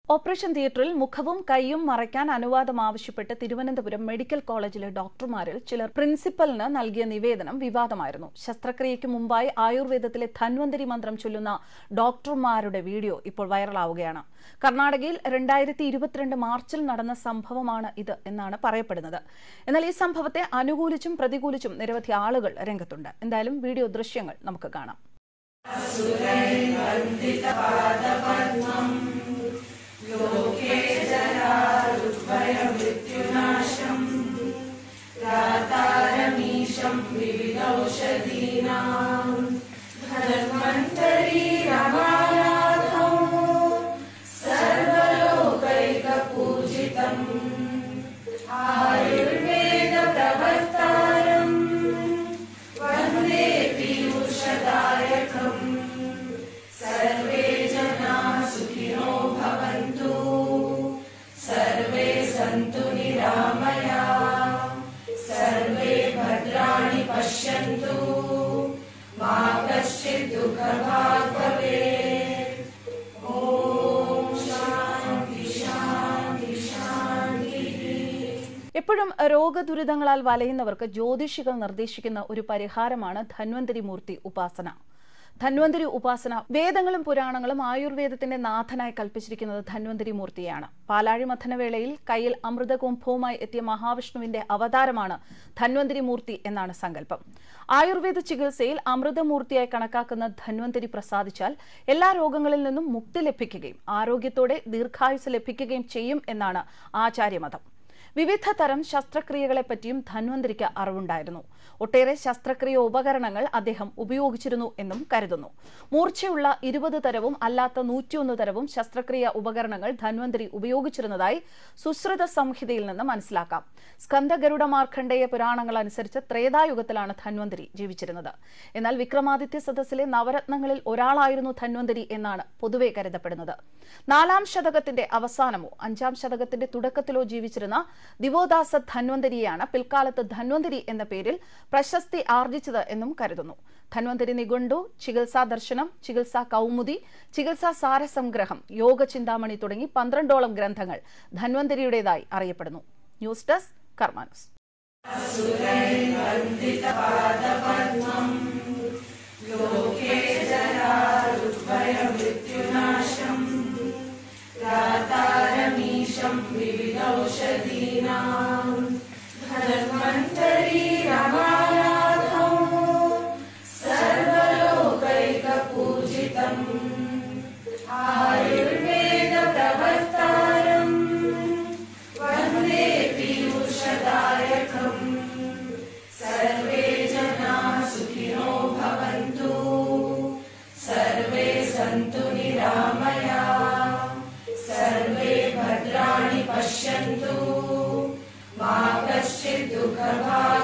operation തിയേറ്ററിൽ മുഖവും കൈയും മറയ്ക്കാൻ അനുവാദം ആവശ്യപ്പെട്ട് തിരുവനന്തപുരം മെഡിക്കൽ കോളേജിലെ ഡോക്ടർമാരിൽ ചിലർ പ്രിൻസിപ്പലിന് നൽകിയ നിവേദനം വിവാദമായിരുന്നു ശസ്ത്രക്രിയയ്ക്ക് മുമ്പായി ആയുർവേദത്തിലെ ധന്വന്തരി മന്ത്രം ചൊല്ലുന്ന ഡോക്ടർമാരുടെ വീഡിയോ ഇപ്പോൾ വൈറലാവുകയാണ് കർണാടകയിൽ രണ്ടായിരത്തി ഇരുപത്തിരണ്ട് മാർച്ചിൽ നടന്ന സംഭവമാണ് ഇത് എന്നാണ് പറയപ്പെടുന്നത് എന്നാൽ ഈ സംഭവത്തെ അനുകൂലിച്ചും പ്രതികൂലിച്ചും നിരവധി ആളുകൾ രംഗത്തുണ്ട് എന്തായാലും വീഡിയോ ദൃശ്യങ്ങൾ നമുക്ക് കാണാം എപ്പോഴും രോഗദുരിതങ്ങളാൽ വലയുന്നവർക്ക് ജ്യോതിഷികൾ നിർദ്ദേശിക്കുന്ന ഒരു പരിഹാരമാണ് ധന്വന്തരി മൂർത്തി ഉപാസന ധന്വന്തരി ഉപാസന വേദങ്ങളും പുരാണങ്ങളും ആയുർവേദത്തിന്റെ നാഥനായി കൽപ്പിച്ചിരിക്കുന്നത് ധന്വന്തരി മൂർത്തിയാണ് പാലാഴി മഥനവേളയിൽ കയ്യിൽ അമൃതകുംഭവുമായി എത്തിയ മഹാവിഷ്ണുവിന്റെ അവതാരമാണ് ധന്വന്തരി മൂർത്തി എന്നാണ് സങ്കല്പം ആയുർവേദ ചികിത്സയിൽ അമൃതമൂർത്തിയായി കണക്കാക്കുന്ന ധന്വന്തരി പ്രസാദിച്ചാൽ എല്ലാ രോഗങ്ങളിൽ നിന്നും മുക്തി ലഭിക്കുകയും ആരോഗ്യത്തോടെ ദീർഘായുസ് ലഭിക്കുകയും ചെയ്യും എന്നാണ് ആചാര്യമതം വിവിധ തരം ശസ്ത്രക്രിയകളെപ്പറ്റിയും ധന്വന്തരിക്ക് അറിവുണ്ടായിരുന്നു ഒട്ടേറെ ശസ്ത്രക്രിയ ഉപകരണങ്ങൾ അദ്ദേഹം ഉപയോഗിച്ചിരുന്നു എന്നും കരുതുന്നു മൂർച്ചയുള്ള ഇരുപത് തരവും അല്ലാത്ത നൂറ്റിയൊന്ന് തരവും ശസ്ത്രക്രിയ ഉപകരണങ്ങൾ ധന്വന്തരി ഉപയോഗിച്ചിരുന്നതായി സുശ്രുത സംഹിതയിൽ നിന്ന് മനസ്സിലാക്കാം സ്കന്ദഗരുഡ മാർക്കണ്ഡേയ പുരാണങ്ങൾ അനുസരിച്ച് ത്രേതായുഗത്തിലാണ് ധന്വന്തരി ജീവിച്ചിരുന്നത് എന്നാൽ വിക്രമാദിത്യ സദസ്സിലെ നവരത്നങ്ങളിൽ ഒരാളായിരുന്നു ധന്വന്തരി എന്നാണ് പൊതുവെ കരുതപ്പെടുന്നത് നാലാം ശതകത്തിന്റെ അവസാനമോ അഞ്ചാം ശതകത്തിന്റെ തുടക്കത്തിലോ ജീവിച്ചിരുന്ന ദിവോദാസ ധന്വന്തരിയാണ് പിൽക്കാലത്ത് ധന്വന്തരി എന്ന പേരിൽ പ്രശസ്തി ആർജിച്ചത് എന്നും കരുതുന്നു ധന്വന്തരി നിഗുണ്ടു ചികിത്സാ ദർശനം ചികിത്സാ കൗമുദി ചികിത്സാ സാരസംഗ്രഹം യോഗ ചിന്താമണി തുടങ്ങി പന്ത്രണ്ടോളം ഗ്രന്ഥങ്ങൾ ധന്വന്തരിയുടേതായി അറിയപ്പെടുന്നു ന്യൂസ് ഡെസ്ക് കർമാനുസ് पश्यन्तु मा कश्चित् दुःखभाग्